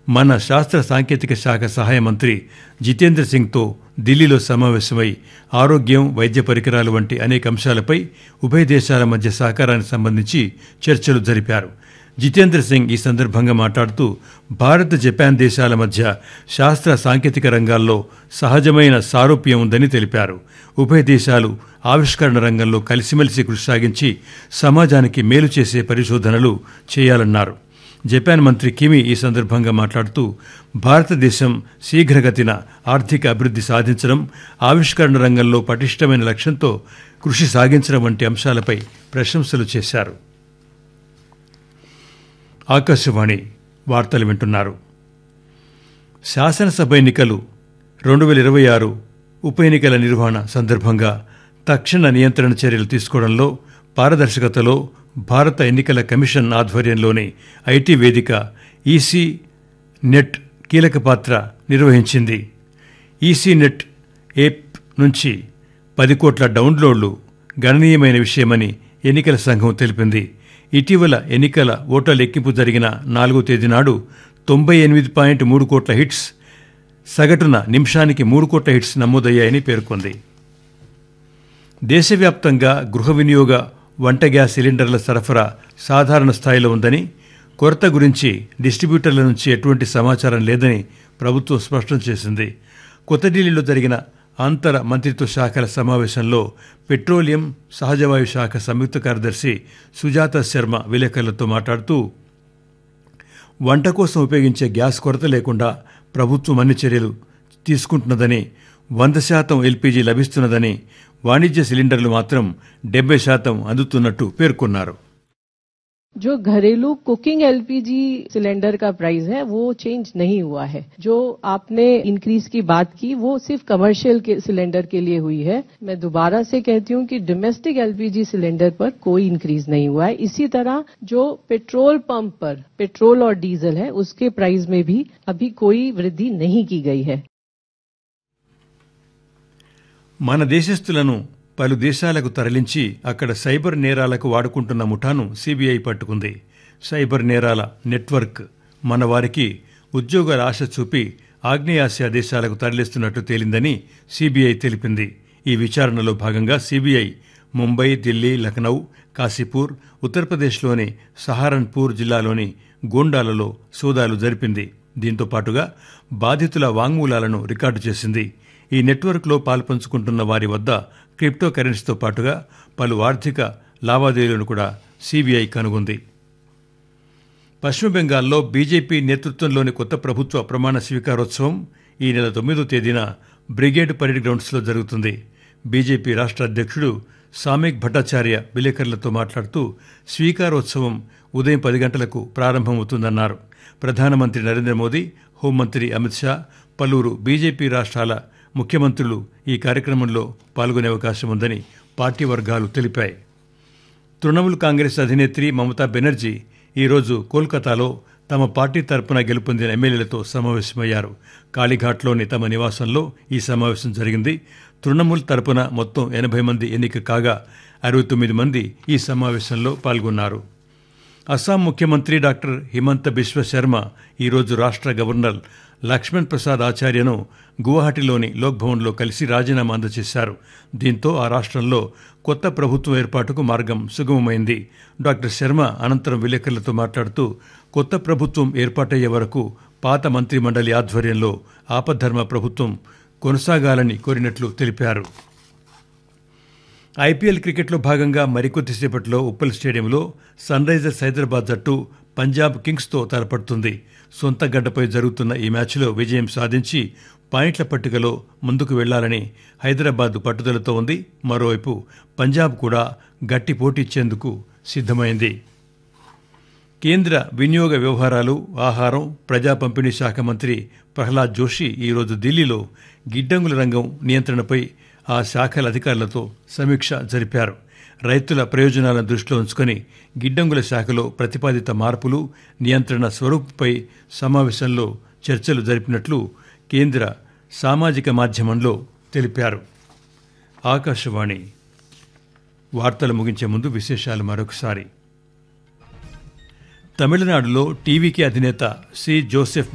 మన శాస్త్ర సాంకేతిక శాఖ సహాయ మంత్రి జితేంద్ర సింగ్తో ఢిల్లీలో సమావేశమై ఆరోగ్యం వైద్య పరికరాలు వంటి అనేక అంశాలపై ఉభయ దేశాల మధ్య సహకారానికి సంబంధించి చర్చలు జరిపారు జితేంద్ర సింగ్ ఈ సందర్భంగా మాట్లాడుతూ భారత్ జపాన్ దేశాల మధ్య శాస్త్ర సాంకేతిక రంగాల్లో సహజమైన సారూప్యం ఉందని తెలిపారు ఉభయ దేశాలు ఆవిష్కరణ రంగంలో కలిసిమెలిసి కృషి సాగించి సమాజానికి మేలు చేసే పరిశోధనలు చేయాలన్నారు జపాన్ మంత్రి కిమి ఈ సందర్భంగా మాట్లాడుతూ భారతదేశం శీఘ్రగతిన ఆర్థిక అభివృద్ధి సాధించడం ఆవిష్కరణ రంగంలో పటిష్టమైన లక్ష్యంతో కృషి సాగించడం వంటి అంశాలపై ప్రశంసలు చేశారు ఆకాశవాణి వార్తలు వింటున్నారు శాసనసభ ఎన్నికలు రెండు వేల ఇరవై ఆరు ఉప ఎన్నికల నిర్వహణ సందర్భంగా తక్షణ నియంత్రణ చర్యలు తీసుకోవడంలో పారదర్శకతలో భారత ఎన్నికల కమిషన్ ఆధ్వర్యంలోని ఐటీ వేదిక ఈసీ నెట్ కీలక పాత్ర నిర్వహించింది ఈసీ నెట్ ఏప్ నుంచి పది కోట్ల డౌన్లోడ్లు గణనీయమైన విషయమని ఎన్నికల సంఘం తెలిపింది ఇటీవల ఎన్నికల ఓట్ల లెక్కింపు జరిగిన నాలుగో తేదీ నాడు తొంభై ఎనిమిది పాయింట్ మూడు కోట్ల హిట్స్ సగటున నిమిషానికి మూడు కోట్ల హిట్స్ నమోదయ్యాయని పేర్కొంది దేశవ్యాప్తంగా గృహ వినియోగ వంట గ్యాస్ సిలిండర్ల సరఫరా సాధారణ స్థాయిలో ఉందని కొరత గురించి డిస్ట్రిబ్యూటర్ల నుంచి ఎటువంటి సమాచారం లేదని ప్రభుత్వం స్పష్టం చేసింది కొత్త ఢిల్లీలో జరిగిన అంతర మంత్రిత్వ శాఖల సమావేశంలో పెట్రోలియం సహజవాయు శాఖ సంయుక్త కార్యదర్శి సుజాత శర్మ విలేకరులతో మాట్లాడుతూ వంట కోసం ఉపయోగించే గ్యాస్ కొరత లేకుండా ప్రభుత్వం అన్ని చర్యలు తీసుకుంటున్నదని వంద శాతం ఎల్పీజీ లభిస్తున్నదని వాణిజ్య సిలిండర్లు మాత్రం డెబ్బై శాతం అందుతున్నట్టు పేర్కొన్నారు जो घरेलू कुकिंग एलपीजी सिलेंडर का प्राइस है वो चेंज नहीं हुआ है जो आपने इंक्रीज की बात की वो सिर्फ कमर्शियल के सिलेंडर के लिए हुई है मैं दोबारा से कहती हूँ कि डोमेस्टिक एलपीजी सिलेंडर पर कोई इंक्रीज नहीं हुआ है इसी तरह जो पेट्रोल पंप पर पेट्रोल और डीजल है उसके प्राइस में भी अभी कोई वृद्धि नहीं की गई है మన దేశస్థులను పలు దేశాలకు తరలించి అక్కడ సైబర్ నేరాలకు వాడుకుంటున్న ముఠాను సిబిఐ పట్టుకుంది సైబర్ నేరాల నెట్వర్క్ మన వారికి ఉద్యోగాల ఆశ చూపి ఆగ్నేయాసియా దేశాలకు తరలిస్తున్నట్టు తేలిందని సిబిఐ తెలిపింది ఈ విచారణలో భాగంగా సిబిఐ ముంబై ఢిల్లీ లఖనౌ కాశీపూర్ ఉత్తరప్రదేశ్లోని సహారన్పూర్ జిల్లాలోని గోండాలలో సోదాలు జరిపింది దీంతో పాటుగా బాధితుల వాంగ్మూలాలను రికార్డు చేసింది ఈ నెట్వర్క్లో పాల్పంచుకుంటున్న వారి వద్ద క్రిప్టో కరెన్సీతో పాటుగా పలు ఆర్థిక లావాదేవీలను కూడా సిబిఐ కనుగొంది పశ్చిమ బెంగాల్లో బీజేపీ నేతృత్వంలోని కొత్త ప్రభుత్వ ప్రమాణ స్వీకారోత్సవం ఈ నెల తొమ్మిదో తేదీన బ్రిగేడ్ పరేడ్ గ్రౌండ్స్లో జరుగుతుంది బీజేపీ రాష్ట్ర అధ్యక్షుడు సామిక్ భట్టాచార్య విలేకరులతో మాట్లాడుతూ స్వీకారోత్సవం ఉదయం పది గంటలకు ప్రారంభమవుతుందన్నారు ప్రధానమంత్రి నరేంద్ర మోదీ హోంమంత్రి అమిత్ షా పలువురు బీజేపీ రాష్ట్రాల ముఖ్యమంత్రులు ఈ కార్యక్రమంలో పాల్గొనే అవకాశం ఉందని పార్టీ వర్గాలు తెలిపాయి తృణమూల్ కాంగ్రెస్ అధినేత్రి మమతా బెనర్జీ ఈరోజు కోల్కతాలో తమ పార్టీ తరపున గెలుపొందిన ఎమ్మెల్యేలతో సమావేశమయ్యారు కాళీఘాట్లోని తమ నివాసంలో ఈ సమావేశం జరిగింది తృణమూల్ తరపున మొత్తం ఎనభై మంది ఎన్నిక కాగా అరవై తొమ్మిది మంది ఈ సమావేశంలో పాల్గొన్నారు అస్సాం ముఖ్యమంత్రి డాక్టర్ హిమంత బిశ్వ శర్మ ఈరోజు రాష్ట్ర గవర్నర్ లక్ష్మణ్ ప్రసాద్ ఆచార్యను గువాహటిలోని లోక్భవన్లో కలిసి రాజీనామా అందజేశారు దీంతో ఆ రాష్ట్రంలో కొత్త ప్రభుత్వం ఏర్పాటుకు మార్గం సుగమమైంది డాక్టర్ శర్మ అనంతరం విలేకరులతో మాట్లాడుతూ కొత్త ప్రభుత్వం ఏర్పాటయ్యే వరకు పాత మంత్రి మండలి ఆధ్వర్యంలో ఆపద్ధర్మ ప్రభుత్వం కొనసాగాలని కోరినట్లు తెలిపారు ఐపీఎల్ క్రికెట్లో భాగంగా మరికొద్దిసేపట్లో ఉప్పల్ స్టేడియంలో సన్ రైజర్స్ హైదరాబాద్ జట్టు పంజాబ్ కింగ్స్తో తలపడుతుంది సొంత గడ్డపై జరుగుతున్న ఈ మ్యాచ్లో విజయం సాధించి పాయింట్ల పట్టికలో ముందుకు వెళ్లాలని హైదరాబాద్ పట్టుదలతో ఉంది మరోవైపు పంజాబ్ కూడా గట్టి పోటీ ఇచ్చేందుకు సిద్ధమైంది కేంద్ర వినియోగ వ్యవహారాలు ఆహారం ప్రజా పంపిణీ శాఖ మంత్రి ప్రహ్లాద్ జోషి ఈరోజు ఢిల్లీలో గిడ్డంగుల రంగం నియంత్రణపై ఆ శాఖల అధికారులతో సమీక్ష జరిపారు రైతుల ప్రయోజనాలను దృష్టిలో ఉంచుకొని గిడ్డంగుల శాఖలో ప్రతిపాదిత మార్పులు నియంత్రణ స్వరూపుపై సమావేశంలో చర్చలు జరిపినట్లు కేంద్ర సామాజిక మాధ్యమంలో తెలిపారు ఆకాశవాణి వార్తలు ముగించే ముందు విశేషాలు మరొకసారి తమిళనాడులో టీవీకి అధినేత సి జోసెఫ్